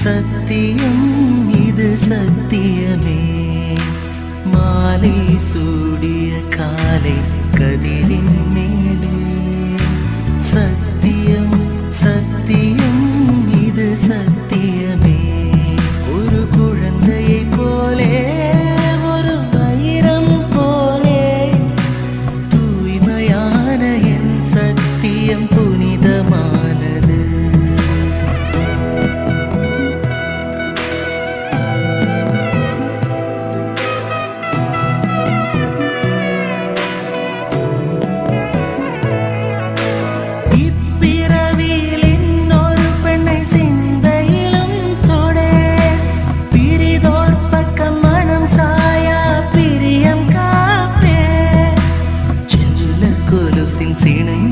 சத்தியம் இது சத்தியமே மாலை சூடிய காலை கதிரின் மேலே சத்தியம் சத்தியம் இது சத்தியமே ஒரு குழந்தையைப் போலே ஒரு வைரம் போலே தூய்மையான என் சத்தியம் புனிதமானது இப்பிறவியில் இன்னொரு பெண்ணை சிந்தையிலும் தொடே பிரிதோர் பக்கம் மனம் சாயா பிரியம் காப்பே செல்ல கொலுசின் சிணை